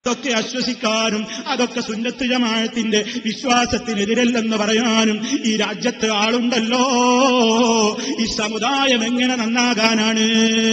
അതൊക്കെ അശ്വസിക്കാനും അതൊക്കെ സുന്നത്ത് ജമാഅത്തിന്റെ വിശ്വാസത്തിനെതിരല്ലെന്ന് പറയാനും ഈ രാജ്യത്ത് ആളുണ്ടല്ലോ ഈ സമുദായം എങ്ങനെ നന്നാകാനാണ്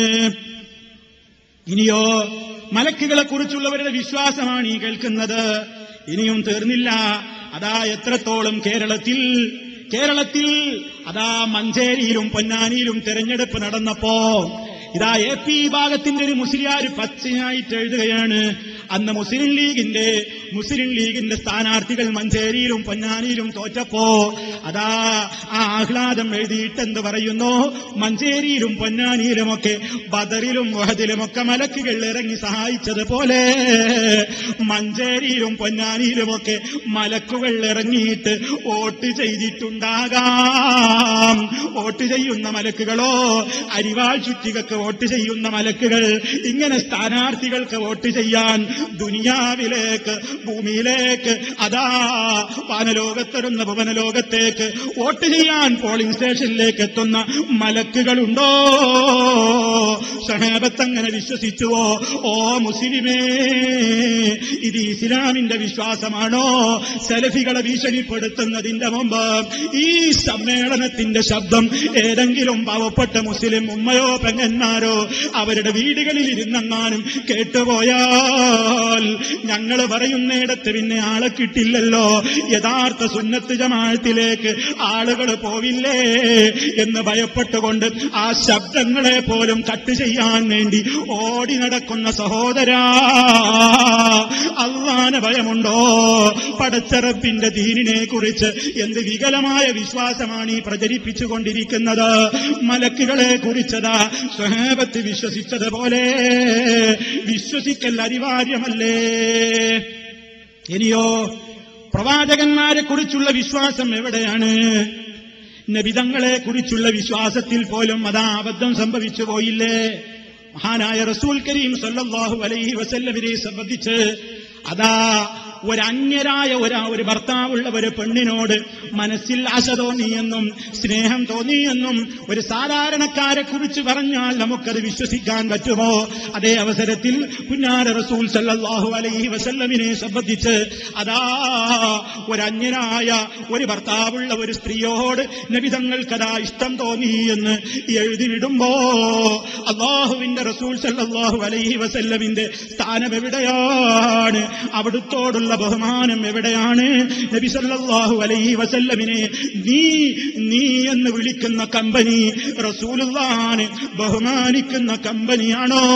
ഇനിയോ മലക്കുകളെ കുറിച്ചുള്ളവരുടെ വിശ്വാസമാണ് ഈ കേൾക്കുന്നത് ഇനിയും തീർന്നില്ല അതാ എത്രത്തോളം കേരളത്തിൽ കേരളത്തിൽ അതാ മഞ്ചേരിയിലും പൊന്നാനിയിലും തെരഞ്ഞെടുപ്പ് നടന്നപ്പോ ഇതാ എ പി വിഭാഗത്തിന്റെ ഒരു മുസ്ലിയാർ പച്ചയായിട്ട് എഴുതുകയാണ് അന്ന് മുസ്ലിം ലീഗിന്റെ മുസ്ലിം ലീഗിന്റെ സ്ഥാനാർത്ഥികൾ മഞ്ചേരിയിലും പൊന്നാനിയിലും തോറ്റപ്പോ അതാ ആ ആഹ്ലാദം എഴുതിയിട്ട് എന്ത് പറയുന്നു മഞ്ചേരിയിലും പൊന്നാനിയിലുമൊക്കെ ബദറിലും വഹദിലുമൊക്കെ മലക്കുകൾ ഇറങ്ങി സഹായിച്ചതുപോലെ മഞ്ചേരിയിലും പൊന്നാനിയിലുമൊക്കെ മലക്കുകൾ ഇറങ്ങിയിട്ട് വോട്ട് ചെയ്തിട്ടുണ്ടാകാം വോട്ട് ചെയ്യുന്ന മലക്കുകളോ അരിവാൾ ചുറ്റികക്ക് വോട്ട് ചെയ്യുന്ന മലക്കുകൾ ഇങ്ങനെ സ്ഥാനാർത്ഥികൾക്ക് വോട്ട് ചെയ്യാൻ ദുനിയാവിലേക്ക് ഭൂമിയിലേക്ക് അതാ വാനലോകത്തൊരുന്ന ഭുവനലോകത്തേക്ക് വോട്ട് ചെയ്യാൻ പോളിംഗ് സ്റ്റേഷനിലേക്ക് എത്തുന്ന മലക്കുകളുണ്ടോ സഹാബത്തങ്ങനെ വിശ്വസിച്ചുവോ ഓ മുസ്ലിമേ ഇത് ഇസ്ലാമിന്റെ വിശ്വാസമാണോ സെലഫികളെ ഭീഷണിപ്പെടുത്തുന്നതിന്റെ മുമ്പ് ഈ സമ്മേളനത്തിന്റെ ശബ്ദം ഏതെങ്കിലും പാവപ്പെട്ട മുസ്ലിം ഉമ്മയോ പെങ്ങന്മാരോ അവരുടെ വീടുകളിൽ ഇരുന്നെങ്ങാനും കേട്ടുപോയാൽ ഞങ്ങൾ പറയുന്നിടത്ത് പിന്നെ ആളെ കിട്ടില്ലല്ലോ യഥാർത്ഥ സുന്നത്ത് ജമാഅത്തിലേക്ക് ആളുകൾ പോവില്ലേ എന്ന് ഭയപ്പെട്ടുകൊണ്ട് ആ ശബ്ദങ്ങളെ പോലും കട്ട് ചെയ്യാൻ വേണ്ടി ഓടി നടക്കുന്ന സഹോദരാ അള്ളാന ഭയമുണ്ടോ പടച്ചറപ്പിന്റെ ദീനിനെ കുറിച്ച് എന്ത് വികലമായ വിശ്വാസമാണ് ഈ പ്രചരിപ്പിച്ചുകൊണ്ടിരിക്കുന്നത് മലക്കുകളെ കുറിച്ചതാ സ്വഹേബത്ത് വിശ്വസിച്ചതുപോലെ വിശ്വസിക്കൽ അനിവാര്യമല്ലേ ഇനിയോ പ്രവാചകന്മാരെ കുറിച്ചുള്ള വിശ്വാസം എവിടെയാണ് നബിതങ്ങളെ കുറിച്ചുള്ള വിശ്വാസത്തിൽ പോലും അതാ അബദ്ധം സംഭവിച്ചു പോയില്ലേ മഹാനായ റസൂൽ കരീം സല്ലല്ലാഹു അലൈഹി വസല്ലമിനെ സംബന്ധിച്ച് അതാ ഒരന്യരായ ഒരാ ഒരു ഭർത്താവുള്ള ഒരു പെണ്ണിനോട് മനസ്സിൽ ആശ തോന്നിയെന്നും സ്നേഹം തോന്നിയെന്നും ഒരു സാധാരണക്കാരെ കുറിച്ച് പറഞ്ഞാൽ നമുക്കത് വിശ്വസിക്കാൻ പറ്റുമോ അതേ അവസരത്തിൽ പുന്നാര റസൂൽ സല്ലല്ലാഹു അലൈഹി വസല്ലമിനെ സംബന്ധിച്ച് അതാ ഒരന്യനായ ഒരു ഭർത്താവുള്ള ഒരു സ്ത്രീയോട് നബിതങ്ങൾക്കതാ ഇഷ്ടം തോന്നി എന്ന് എഴുതി വിടുമ്പോ അള്ളാഹുവിന്റെ റസൂൽ സല്ലല്ലാഹു അലൈഹി വസല്ലമിന്റെ സ്ഥാനം എവിടെയാണ് അവിടുത്തോടുള്ള ബഹുമാനം എവിടെയാണ് നബി സല്ലല്ലാഹു അലൈഹി വസല്ലമിനെ നീ നീ എന്ന് വിളിക്കുന്ന കമ്പനി റസൂലുള്ളാന് ബഹുമാനിക്കുന്ന കമ്പനിയാണോ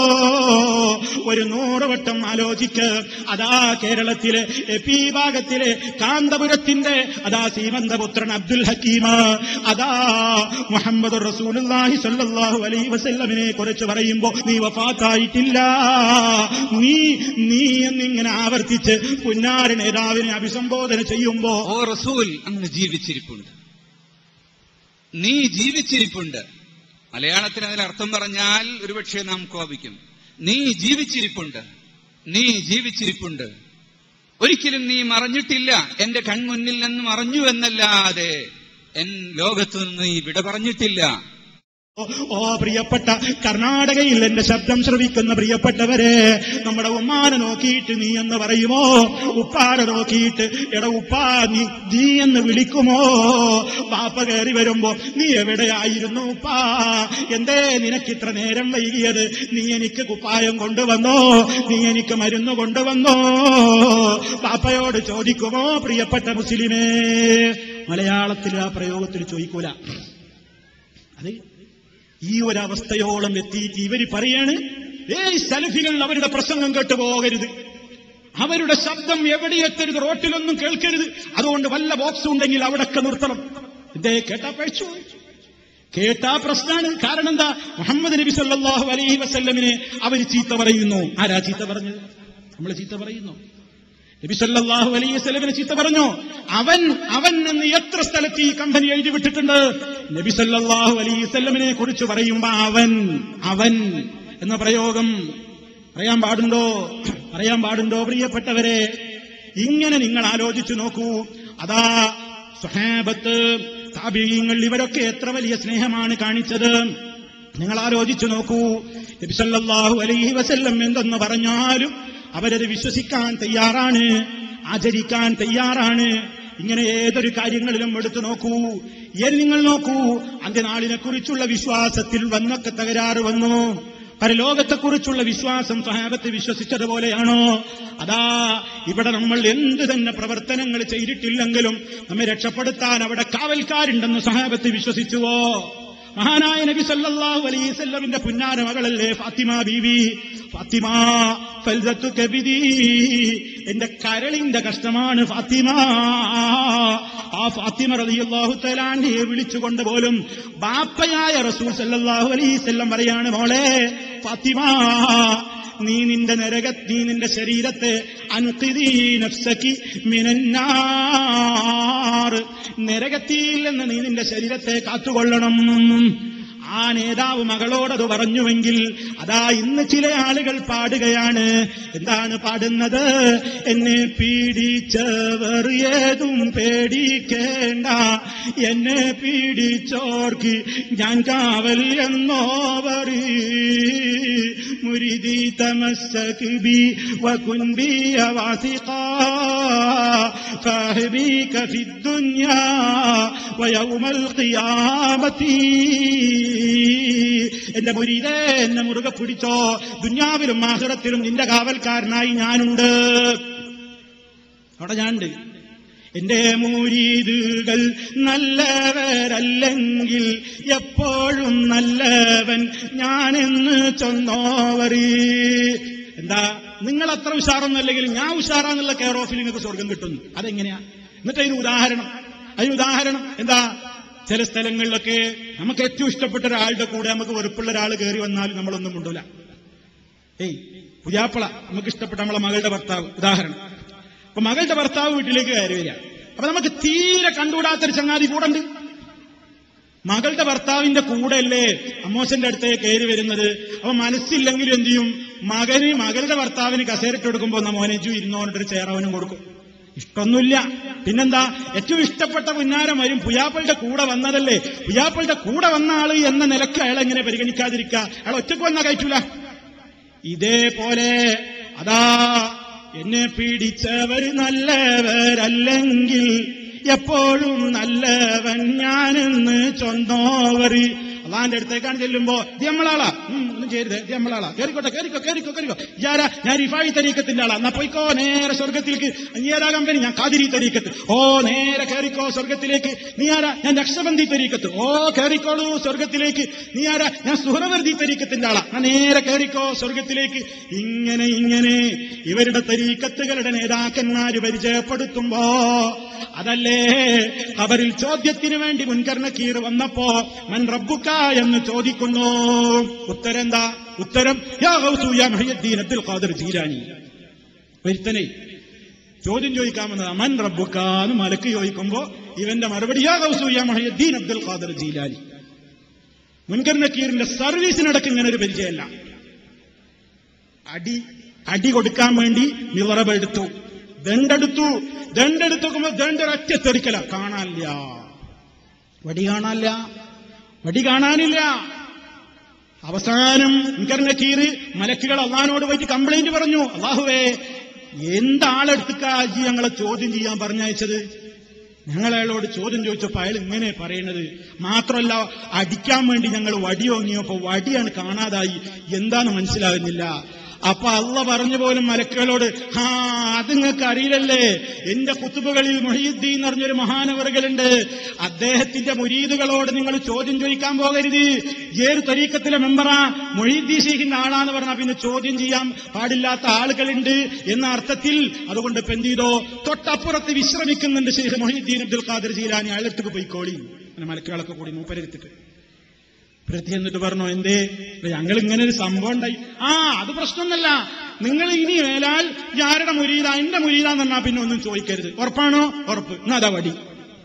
ഒരു നൂറ് വട്ടം ആലോചിക്ക് അതാ കേരളത്തിലെ എപി ഭാഗത്തിലെ കാന്തപുരത്തിന്റെ അതാ സീമന്തപുത്രൻ അബ്ദുൽ ഹക്കീമ അതാ മുഹമ്മദ് റസൂലുള്ളാഹി സല്ലല്ലാഹു അലൈഹി വസല്ലമിനെ കുറിച്ച് പറയുമ്പോ നീ വഫാത്തായിട്ടില്ല നീ നീ എന്നിങ്ങനെ ആവർത്തിച്ച് പുന്നാര നേതാവിനെ അഭിസംബോധന ചെയ്യുമ്പോ ഓ റസൂൽ അങ്ങ് ജീവിച്ചിരിപ്പുണ്ട് നീ ജീവിച്ചിരിപ്പുണ്ട് മലയാളത്തിൽ അതിന് അർത്ഥം പറഞ്ഞാൽ ഒരുപക്ഷെ നാം കോപിക്കും നീ ജീവിച്ചിരിപ്പുണ്ട് നീ ജീവിച്ചിരിപ്പുണ്ട് ഒരിക്കലും നീ മറഞ്ഞിട്ടില്ല എന്റെ കൺമുന്നിൽ നിന്ന് മറഞ്ഞു എന്നല്ലാതെ എൻ ലോകത്തു നിന്ന് നീ വിട പറഞ്ഞിട്ടില്ല ഓ പ്രിയപ്പെട്ട കർണാടകയിൽ എന്റെ ശബ്ദം ശ്രവിക്കുന്ന പ്രിയപ്പെട്ടവരെ നമ്മുടെ ഉമ്മാനെ നോക്കിയിട്ട് നീ എന്ന് പറയുമോ ഉപ്പാനെ നോക്കിയിട്ട് എട ഉപ്പാ നീ നീ എന്ന് വിളിക്കുമോ പാപ്പ കയറി വരുമ്പോ നീ എവിടെയായിരുന്നു ഉപ്പാ എന്തേ നിനക്ക് ഇത്ര നേരം വൈകിയത് നീ എനിക്ക് കുപ്പായം കൊണ്ടുവന്നോ നീ എനിക്ക് മരുന്ന് കൊണ്ടുവന്നോ പാപ്പയോട് ചോദിക്കുമോ പ്രിയപ്പെട്ട മുസ്ലിമേ മലയാളത്തിൽ ആ പ്രയോഗത്തിൽ ചോദിക്കൂല അത് ഈ ഒരവസ്ഥയോളം എത്തിയിട്ട് ഇവര് പറയാണ് ഏയ് സലഫികൾ അവരുടെ പ്രസംഗം കേട്ടു പോകരുത് അവരുടെ ശബ്ദം എവിടെ എത്തരുത് റോട്ടിലൊന്നും കേൾക്കരുത് അതുകൊണ്ട് വല്ല ബോക്സ് ഉണ്ടെങ്കിൽ അവിടൊക്കെ നിർത്തണം ഇതേ കേട്ടാ പഴിച്ചു കേട്ടാ പ്രശ്നമാണ് കാരണം എന്താ മുഹമ്മദ് നബി സല്ലല്ലാഹു അലൈഹി വസല്ലമിനെ അവർ ചീത്ത പറയുന്നു ആരാ ചീത്ത പറഞ്ഞത് നമ്മൾ ചീത്ത പറയുന്നു നബി സല്ലല്ലാഹു അലൈഹി വസല്ലമിനെ ചീത്ത പറഞ്ഞു അവൻ അവൻ എന്ന് എത്ര സ്ഥലത്ത് ഈ കമ്പനി എഴുതി വിട്ടിട്ടുണ്ട് നബി സല്ലല്ലാഹു അലൈഹി വസല്ലമിനെ കുറിച്ച് പറയുമ്പോ അവൻ അവൻ എന്ന പ്രയോഗം പറയാൻ പാടുണ്ടോ പറയാൻ പാടുണ്ടോ പ്രിയപ്പെട്ടവരെ ഇങ്ങനെ നിങ്ങൾ ആലോചിച്ചു നോക്കൂ അതാ സുഹാബത്ത് താബിയങ്ങൾ ഇവരൊക്കെ എത്ര വലിയ സ്നേഹമാണ് കാണിച്ചത് നിങ്ങൾ ആലോചിച്ചു നോക്കൂ നബി സല്ലല്ലാഹു അലൈഹി വസല്ലം എന്തെന്ന് പറഞ്ഞാലും അവരത് വിശ്വസിക്കാൻ തയ്യാറാണ് ആചരിക്കാൻ തയ്യാറാണ് ഇങ്ങനെ ഏതൊരു കാര്യങ്ങളിലും എടുത്തു നോക്കൂ ഇനി നിങ്ങൾ നോക്കൂ അന്ത്യനാളിനെ കുറിച്ചുള്ള വിശ്വാസത്തിൽ വന്നൊക്കെ തകരാറ് വന്നു പരലോകത്തെക്കുറിച്ചുള്ള വിശ്വാസം സഹാബത്ത് വിശ്വസിച്ചതുപോലെയാണോ അതാ ഇവിടെ നമ്മൾ എന്ത് തന്നെ പ്രവർത്തനങ്ങൾ ചെയ്തിട്ടില്ലെങ്കിലും നമ്മെ രക്ഷപ്പെടുത്താൻ അവിടെ കാവൽക്കാരുണ്ടെന്ന് സഹാബത്ത് വിശ്വസിച്ചുവോ മഹാനായ നബി സല്ലല്ലാഹു അലൈഹി വസല്ലമിന്റെ പുന്നാര മകളല്ലേ ഫാത്തിമ ബീവി ഫാത്തിമ ഫൽസത്തു കബിദി എന്റെ കരളിന്റെ കഷ്ടമാണ് ഫാത്തിമ ആ ഫാത്തിമ റളിയല്ലാഹു തആലാനെ വിളിച്ചുകൊണ്ട് പോലും ബാപ്പയായ റസൂൽ സല്ലല്ലാഹു അലൈഹി വസല്ലം പറയാണ് മോളെ ഫാത്തിമ നീ നിന്റെ നരക നീ നിന്റെ ശരീരത്തെ അൻഖിദീ നഫ്സകി മിനന്നാർ നരകത്തിയിൽ നിന്ന് നീ നിന്റെ ശരീരത്തെ കാത്തുകൊള്ളണം ആ നേതാവ് മകളോടത് പറഞ്ഞുവെങ്കിൽ അതാ ഇന്ന് ചില ആളുകൾ പാടുകയാണ് എന്താണ് പാടുന്നത് എന്നെ പീഡിച്ചവർ ഏതും പേടിക്കേണ്ട എന്നെ പീഡിച്ചോർക്ക് ഞാൻ കാവൽ എന്നോവർ മുരിദി തമസ്സക് ബി വകുൻ ബി വാസിഖാ فاهبيك في الدنيا ويوم القيامة എന്റെ മുരീതേ എന്നെ മുറുകെ പിടിച്ചോ ദുന്യാവിലും ആഹ്റത്തിലും നിന്റെ കാവൽക്കാരനായി ഞാനുണ്ട് അവിടെ ഞാനുണ്ട് എന്റെ മൂരീതുകൾ നല്ലവരല്ലെങ്കിൽ എപ്പോഴും നല്ലവൻ ഞാനെന്ന് ചൊന്നോവറി എന്താ നിങ്ങൾ അത്ര ഉഷാറൊന്നല്ലെങ്കിൽ ഞാൻ ഉഷാറാന്നുള്ള കെയർ ഓഫിൽ നിങ്ങൾക്ക് സ്വർഗം കിട്ടുന്നു അതെങ്ങനെയാ എന്നിട്ട് അതിന് ഉദാഹരണം അതിന് ഉദാഹരണം എന്താ ചില സ്ഥലങ്ങളിലൊക്കെ നമുക്ക് ഏറ്റവും ഇഷ്ടപ്പെട്ട ഒരാളുടെ കൂടെ നമുക്ക് വെറുപ്പുള്ള ഒരാൾ കയറി വന്നാലും നമ്മളൊന്നും കൊണ്ടൂല ഏയ് പുതിയാപ്പള നമുക്ക് ഇഷ്ടപ്പെട്ട നമ്മളെ മകളുടെ ഭർത്താവ് ഉദാഹരണം അപ്പൊ മകളുടെ ഭർത്താവ് വീട്ടിലേക്ക് കയറി വരിക അപ്പൊ നമുക്ക് തീരെ കണ്ടുകൂടാത്തൊരു ചങ്ങാതി കൂടെ ഉണ്ട് മകളുടെ ഭർത്താവിന്റെ കൂടെയല്ലേ അമ്മോശന്റെ അടുത്തേക്ക് കയറി വരുന്നത് അപ്പൊ മനസ്സില്ലെങ്കിലും എന്ത് ചെയ്യും മകന് മകളുടെ ഭർത്താവിന് കസേരട്ട് കൊടുക്കുമ്പോ എന്നാ മോനേജു ഇരുന്നോണ്ടൊരു ചേറവനും കൊടുക്കും ഇഷ്ടമൊന്നുമില്ല പിന്നെന്താ ഏറ്റവും ഇഷ്ടപ്പെട്ട പുന്നാരം വരും പുയാപ്പളുടെ കൂടെ വന്നതല്ലേ പുയാപ്പളുടെ കൂടെ വന്ന ആള് എന്ന നിലക്ക് അയാൾ എങ്ങനെ പരിഗണിക്കാതിരിക്കുക അയാൾ ഒറ്റക്ക് വന്നാ കയറ്റൂല ഇതേപോലെ അതാ എന്നെ പീഡിച്ചവർ നല്ലവരല്ലെങ്കിൽ എപ്പോഴും നല്ലവൻ ഞാനെന്ന് ചൊന്നോവർ അള്ളാന്റെ അടുത്തേക്കാണ് ചെല്ലുമ്പോ ഇത് നമ്മളാളാ ഉം, ഒന്നും ചെയ്യരുത് ഇത് നമ്മളാളാ കേറിക്കോട്ടെ കേറിക്കോ കേറിക്കോ കേറിക്കോ ഞാരാ ഞാൻ റിഫായി തരീക്കത്തിന്റെ ആളാ എന്നാ പോയിക്കോ നേരെ സ്വർഗത്തിലേക്ക് നീ ഏതാ കമ്പനി ഞാൻ കാതിരി തരീക്കത്ത് ഓ നേരെ കേറിക്കോ സ്വർഗത്തിലേക്ക് നീ ആരാ ഞാൻ രക്ഷബന്ധി തരീക്കത്ത് ഓ കേറിക്കോളൂ സ്വർഗത്തിലേക്ക് നീ ആരാ ഞാൻ സുഹറവർദ്ധി തരീക്കത്തിന്റെ ആളാ ഞാൻ നേരെ കേറിക്കോ സ്വർഗത്തിലേക്ക് ഇങ്ങനെ ഇങ്ങനെ ഇവരുടെ തരീക്കത്തുകളുടെ നേതാക്കന്മാര് പരിചയപ്പെടുത്തുമ്പോ അതല്ലേ അവരിൽ ചോദ്യത്തിന് വേണ്ടി മുൻകർണക്കീർ വന്നപ്പോ മൻ റബ്ബുക്ക എന്ന് ചോദിക്കുന്നു ഉത്തരം എന്താ ഉത്തരം യാ ഗൗസു യാ മുഹയ്യദ്ദീൻ അബ്ദുൽ ഖാദിർ ജീലാനി ഒരുത്തനെ ചോദ്യം ചോദിക്കാമെന്നതാ മൻ റബ്ബുക്ക എന്ന് മലക്ക് ചോദിക്കുമ്പോ ഇവന്റെ മറുപടി യാ ഗൗസു യാ മുഹയ്യദ്ദീൻ അബ്ദുൽ ഖാദിർ ജീലാനി മുൻകർ നക്കീറിന്റെ സർവീസിനടക്കം ഇങ്ങനെ ഒരു പരിചയമല്ല അടി അടി കൊടുക്കാൻ വേണ്ടി മിവറബെടുത്തു ദണ്ടെടുത്തു ദണ്ടെടുത്ത് നോക്കുമ്പോ ദണ്ടൊരൊറ്റ തെറിക്കല കാണാനില്ല വടി കാണാനില്ല വടി കാണാനില്ല അവസാനം മുൻകർ നക്കീർ മലക്കുകൾ അള്ളഹാനോട് പോയിട്ട് കംപ്ലൈന്റ് പറഞ്ഞു അള്ളാഹുവേ എന്താളെടുത്തുക്കാ ജി ഞങ്ങളെ ചോദ്യം ചെയ്യാൻ പറഞ്ഞയച്ചത് ഞങ്ങൾ അയാളോട് ചോദ്യം ചോദിച്ചപ്പോ അയാൾ ഇങ്ങനെ പറയണത് മാത്രമല്ല അടിക്കാൻ വേണ്ടി ഞങ്ങൾ വടി വാങ്ങിയപ്പോ വടിയാണ് കാണാതായി എന്താന്ന് മനസ്സിലാകുന്നില്ല അപ്പൊ അള്ള പറഞ്ഞു പോലും മലക്കുകളോട് ആ അത് നിങ്ങൾക്ക് അറിയില്ലല്ലേ എന്റെ കുത്തുബുകളിൽ മൊഹീദ്ദീൻ എന്ന് പറഞ്ഞൊരു മഹാനവറുകളുണ്ട് അദ്ദേഹത്തിന്റെ മുരീദുകളോട് നിങ്ങൾ ചോദ്യം ചോദിക്കാൻ പോകരുത് ഏത് തരീക്കത്തിലെ മെമ്പറാ മൊഹീദ്ദീൻ ഷെയ്ഖിന്റെ ആളാന്ന് പറഞ്ഞാൽ പിന്നെ ചോദ്യം ചെയ്യാൻ പാടില്ലാത്ത ആളുകളുണ്ട് എന്ന അർത്ഥത്തിൽ അതുകൊണ്ട് ഇപ്പൊ എന്ത് ചെയ്തോ തൊട്ടപ്പുറത്ത് വിശ്രമിക്കുന്നുണ്ട് ഷെയ്ഖ് മൊഹീദ്ദീൻ അബ്ദുൽ ഖാദർ ജീലാനി അയാളെടുത്തേക്ക് പോയിക്കോളി അങ്ങനെ മലക്കുകളൊക്കെ കൂടി മൂപ്പരെടുത്തിട്ട് പ്രതി എന്നിട്ട് പറഞ്ഞു എന്തേ ഞങ്ങൾ ഇങ്ങനെ ഒരു സംഭവം ഉണ്ടായി ആ അത് പ്രശ്നമൊന്നല്ല നിങ്ങൾ ഇനി മേലാൽ ആരുടെ മുരീത എന്റെ മുരീതാന്ന് പറഞ്ഞാൽ പിന്നെ ഒന്നും ചോദിക്കരുത് ഉറപ്പാണോ ഉറപ്പ് എന്നാ അതാ വടി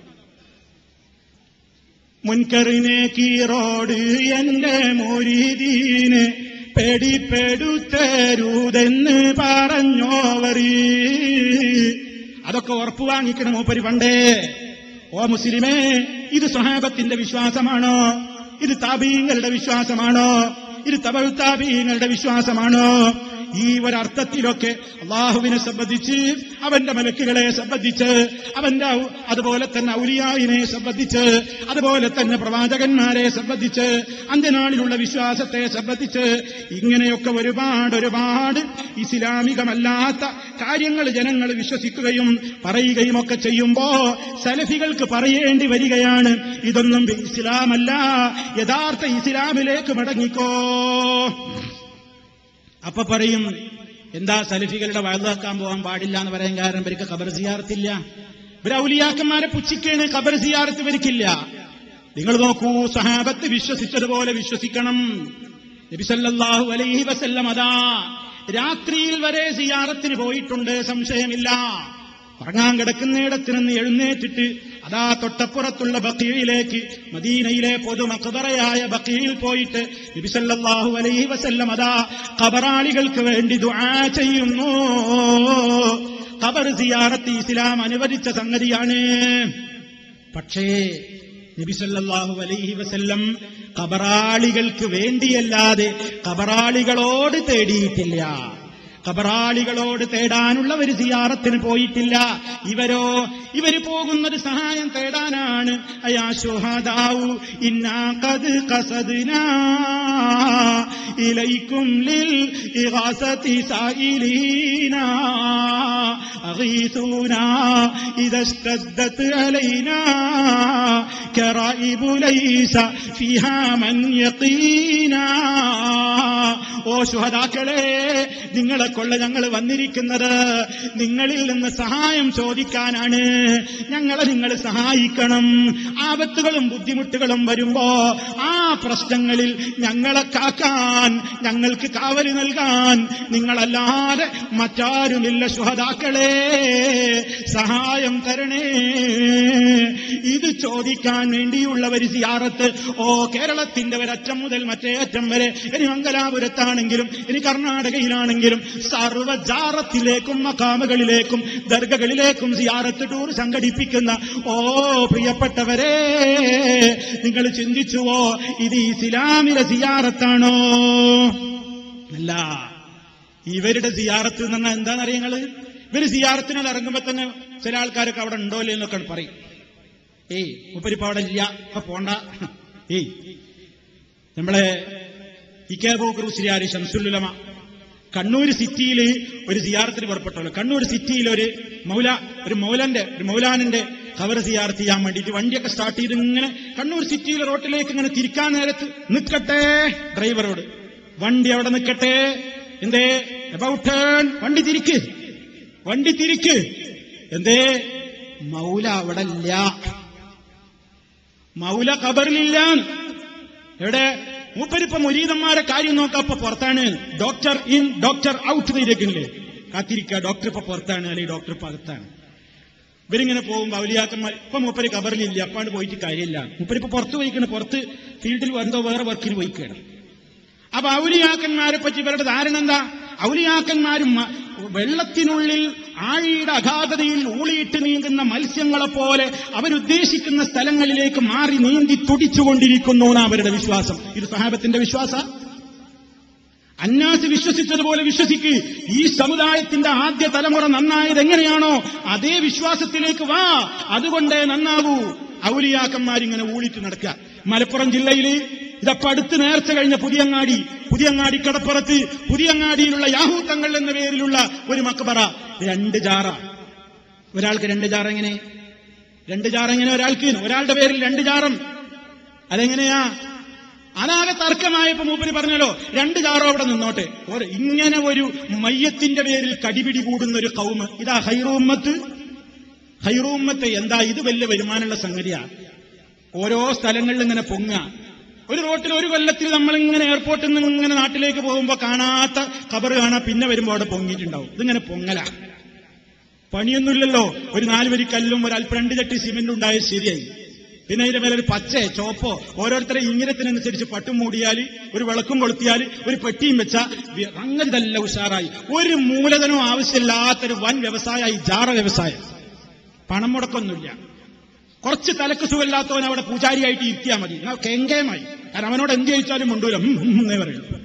മുൻകറിനെ കീറോട് എന്റെ മുരീദീനെ പേടിപ്പെടുത്തരുതെന്ന് പറഞ്ഞോവറി അതൊക്കെ ഉറപ്പ് വാങ്ങിക്കണം മൂപ്പരി പണ്ടേ ഓ മുസ്ലിമേ ഇത് സ്വഹാബത്തിന്റെ വിശ്വാസമാണോ ഇത് താപീങ്ങളുടെ വിശ്വാസമാണോ ഇത് തപഴുത്താപീങ്ങളുടെ വിശ്വാസമാണോ ഈ ഒരർത്ഥത്തിലൊക്കെ അള്ളാഹുവിനെ സംബന്ധിച്ച് അവന്റെ മലക്കുകളെ സംബന്ധിച്ച് അവന്റെ ഔ- അതുപോലെ തന്നെ ഔലിയായിനെ സംബന്ധിച്ച് അതുപോലെ തന്നെ പ്രവാചകന്മാരെ സംബന്ധിച്ച് അന്ത്യനാളിലുള്ള വിശ്വാസത്തെ സംബന്ധിച്ച് ഇങ്ങനെയൊക്കെ ഒരുപാട് ഒരുപാട് ഇസ്ലാമികമല്ലാത്ത കാര്യങ്ങൾ ജനങ്ങൾ വിശ്വസിക്കുകയും പറയുകയും ഒക്കെ ചെയ്യുമ്പോ സലഫികൾക്ക് പറയേണ്ടി വരികയാണ് ഇതൊന്നും ഇസ്ലാമല്ല യഥാർത്ഥ ഇസ്ലാമിലേക്ക് മടങ്ങിക്കോ അപ്പൊ പറയും എന്താ സലഫികളുടെ വയലാക്കാൻ പോകാൻ പാടില്ല എന്ന് പറയാൻ കാരണം ഇവർക്ക് ഖബർ സിയാർത്തില്ല ഇവർ ഔലിയാക്കന്മാരെ പുച്ഛിക്കാണ് ഖബർ സിയാർത്ത് ഇവർക്കില്ല നിങ്ങൾ നോക്കൂ സഹാബത്ത് വിശ്വസിച്ചതുപോലെ വിശ്വസിക്കണം നബിസല്ലാഹു അലൈഹി വസല്ലം അതാ രാത്രിയിൽ വരെ സിയാറത്തിന് പോയിട്ടുണ്ട് സംശയമില്ല ഉറങ്ങാൻ കിടക്കുന്നിടത്ത് നിന്ന് എഴുന്നേറ്റിട്ട് അതാ തൊട്ടപ്പുറത്തുള്ള ബക്കീഴിലേക്ക് മദീനയിലെ പൊതുമക്കബറയായ ബക്കീയിൽ പോയിട്ട് നബിസല്ലാഹു അലൈഹി വസല്ലം അതാ കബറാളികൾക്ക് വേണ്ടി ദുആ ചെയ്യുന്നു ഖബർ സിയാറത്ത് ഇസ്ലാം അനുവദിച്ച സംഗതിയാണ് പക്ഷേ നബിസല്ലാഹു അലൈഹി വസല്ലം കബറാളികൾക്ക് വേണ്ടിയല്ലാതെ കബറാളികളോട് തേടിയിട്ടില്ല കബറാളികളോട് തേടാനുള്ള ഒരു സിയാറത്തിന് പോയിട്ടില്ല ഇവരോ ഇവര് പോകുന്നത് സഹായം തേടാനാണ് അയാ ശുഹദാവു ഇന്നാ കത് കസദ്നാ ഇലൈക്കും ലിൽ ഇഗാസതി സായിലീനാ أغيثونا إذا اشتدت علينا كرائب ليس فيها من يقينا ഓ ശുഹദാക്കളെ നിങ്ങളെ കൊള്ള ഞങ്ങൾ വന്നിരിക്കുന്നത് നിങ്ങളിൽ നിന്ന് സഹായം ചോദിക്കാനാണ് ഞങ്ങളെ നിങ്ങൾ സഹായിക്കണം ആപത്തുകളും ബുദ്ധിമുട്ടുകളും വരുമ്പോ ആ പ്രശ്നങ്ങളിൽ ഞങ്ങളെ കാക്കാൻ ഞങ്ങൾക്ക് കാവല് നൽകാൻ നിങ്ങളല്ലാതെ മറ്റാരുമില്ല ശുഹദാക്കളെ സഹായം തരണേ ഇത് ചോദിക്കാൻ വേണ്ടിയുള്ള ഒരു സിയാറത്ത് ഓ കേരളത്തിന്റെ ഒരറ്റം മുതൽ മറ്റേ അറ്റം വരെ ഇനി മംഗലാപുരത്താണെങ്കിലും ഇനി കർണാടകയിലാണെങ്കിലും സർവജാറത്തിലേക്കും മക്കാമുകളിലേക്കും ദർഗകളിലേക്കും സിയാറത്ത് ടൂർ സംഘടിപ്പിക്കുന്ന ഓ പ്രിയപ്പെട്ടവരെ നിങ്ങൾ ചിന്തിച്ചുവോ ഇത് ഇസ്ലാമിലെ സിയാറത്താണോ അല്ല ഇവരുടെ സിയാറത്ത് എന്ന് പറഞ്ഞാൽ എന്താണെന്നറിയ നിങ്ങള് ഇവര് സിയാറത്തിനാൽ ഇറങ്ങുമ്പോ തന്നെ ചില ആൾക്കാരൊക്കെ അവിടെ ഉണ്ടോ ഇല്ലയോ എന്നൊക്കെ പറയും ഏയ് മുപ്പരിപ്പ അവിടെ ഇല്ല ഇപ്പൊ പോണ്ട ഏയ് നമ്മളെ ഇക്കാബൂക്രൂസിരിയാരി ഷംസുല്ലുലമ കണ്ണൂർ സിറ്റിയിൽ ഒരു സിയാറത്തിന് പുറപ്പെട്ടുള്ളൂ കണ്ണൂർ സിറ്റിയിൽ ഒരു മൗല ഒരു മൗലന്റെ ഒരു മൗലാനന്റെ കവർ സിയാർത്ത് ചെയ്യാൻ വേണ്ടിയിട്ട് വണ്ടിയൊക്കെ സ്റ്റാർട്ട് ചെയ്ത് ഇങ്ങനെ കണ്ണൂർ സിറ്റിയിൽ റോട്ടിലേക്ക് ഇങ്ങനെ തിരിക്കാൻ നേരത്ത് നിൽക്കട്ടെ ഡ്രൈവറോട് വണ്ടി അവിടെ നിൽക്കട്ടെ എന്തേ അബൌട്ട് ടേൺ വണ്ടി തിരിക്ക് വണ്ടി തിരിക്ക് എന്തേ മൗല അവിടെ ഇല്ല മൗല ഖബറിലില്ല എവിടെ മൂപ്പരിപ്പ മുരീതന്മാരെ കാര്യം നോക്കപ്പോ പുറത്താണ് ഡോക്ടർ ഇൻ ഡോക്ടർ ഔട്ട് ചെയ്തേക്കില്ലേ കാത്തിരിക്കുക ഡോക്ടർ ഇപ്പൊ പുറത്താണ് അല്ലെങ്കിൽ ഡോക്ടർ ഇപ്പൊ അകത്താണ് ഇവരിങ്ങനെ പോകുമ്പോ അവലിയാക്കന്മാർ ഇപ്പൊ മൂപ്പര് കബറിലില്ല അപ്പാണ്ട് പോയിട്ട് കാര്യമില്ല മൂപ്പരിപ്പോ പുറത്ത് പോയിക്കണം പുറത്ത് ഫീൽഡിൽ എന്തോ വേറെ വർക്കിന് പോയിക്കണം അപ്പൊ ഔലിയാക്കന്മാരെ പറ്റി ഇവരുടെ ധാരണ എന്താ ഔലിയാക്കന്മാരും മ- വെള്ളത്തിനുള്ളിൽ ആഴിയുടെ അഗാധതയിൽ ഊളിയിട്ട് നീങ്ങുന്ന മത്സ്യങ്ങളെ പോലെ അവരുദ്ദേശിക്കുന്ന സ്ഥലങ്ങളിലേക്ക് മാറി നീന്തി തുടിച്ചുകൊണ്ടിരിക്കുന്നു എന്നാണ് അവരുടെ വിശ്വാസം ഇത് സഹാബത്തിന്റെ വിശ്വാസ അന്നാസ് വിശ്വസിച്ചതുപോലെ വിശ്വസിക്ക് ഈ സമുദായത്തിന്റെ ആദ്യ തലമുറ നന്നായത് എങ്ങനെയാണോ അതേ വിശ്വാസത്തിലേക്ക് വാ അതുകൊണ്ടേ നന്നാവൂ ഔലിയാക്കന്മാരിങ്ങനെ ഊളിട്ട് നടക്കുക മലപ്പുറം ജില്ലയിൽ ഇതപ്പോ അടുത്ത് നേർച്ച കഴിഞ്ഞ പുതിയങ്ങാടി പുതിയങ്ങാടി കടപ്പുറത്ത് പുതിയങ്ങാടിയിലുള്ള യാഹൂത്തങ്ങൾ എന്ന പേരിലുള്ള ഒരു മക്ബറ രണ്ട് ജാറ ഒരാൾക്ക് രണ്ട് ജാറ എങ്ങനെ രണ്ട് ജാറ എങ്ങനെ ഒരാൾക്ക് ഒരാളുടെ പേരിൽ രണ്ട് ജാറം അതെങ്ങനെയാ അതാകെ തർക്കമായപ്പോ മൂപ്പര് പറഞ്ഞല്ലോ രണ്ട് ജാറോ അവിടെ നിന്നോട്ടെ ഒരു ഇങ്ങനെ ഒരു മയ്യത്തിന്റെ പേരിൽ കടിപിടി കൂടുന്ന ഒരു കൗമ് ഇതാ ഹൈറൂമ്മത്ത് ഹൈറൂമ്മത്ത് എന്താ ഇത് വലിയ വരുമാനമുള്ള സംഗതിയാ ഓരോ സ്ഥലങ്ങളിൽ ഇങ്ങനെ പൊങ്ങുക ഒരു റോട്ടിൽ ഒരു കൊല്ലത്തിൽ നമ്മളിങ്ങനെ എയർപോർട്ടിൽ നിന്ന് ഇങ്ങനെ നാട്ടിലേക്ക് പോകുമ്പോ കാണാത്ത കബർ കാണാ പിന്നെ വരുമ്പോ അവിടെ പൊങ്ങിയിട്ടുണ്ടാവും ഇതിങ്ങനെ പൊങ്ങല പണിയൊന്നുമില്ലല്ലോ ഒരു നാല് വരി കല്ലും ഒരു അല്പം രണ്ട് ചട്ടി സിമെന്റ് ഉണ്ടായത് ശരിയായി പിന്നെ അതിന്റെ മേലെ ഒരു പച്ച ചോപ്പോ ഓരോരുത്തരെ ഇങ്ങനത്തിനനുസരിച്ച് പട്ടും മൂടിയാൽ ഒരു വിളക്കും കൊളുത്തിയാൽ ഒരു പെട്ടിയും വെച്ച അങ്ങനെ ഇതല്ല ഉഷാറായി ഒരു മൂലധനവും ആവശ്യമില്ലാത്തൊരു വൻ വ്യവസായമായി ജാറ വ്യവസായം പണം മുടക്കൊന്നുമില്ല കുറച്ച് തലക്ക് സുഖമില്ലാത്തവൻ അവിടെ പൂജാരിയായിട്ട് ഇരുത്തിയാൽ മതി എന്നാ കെങ്കയമായി കാരണം അവനോട് എന്ത് ചോദിച്ചാലും മുണ്ടൂല ഉം, ഉം എന്നേ പറയുള്ളൂ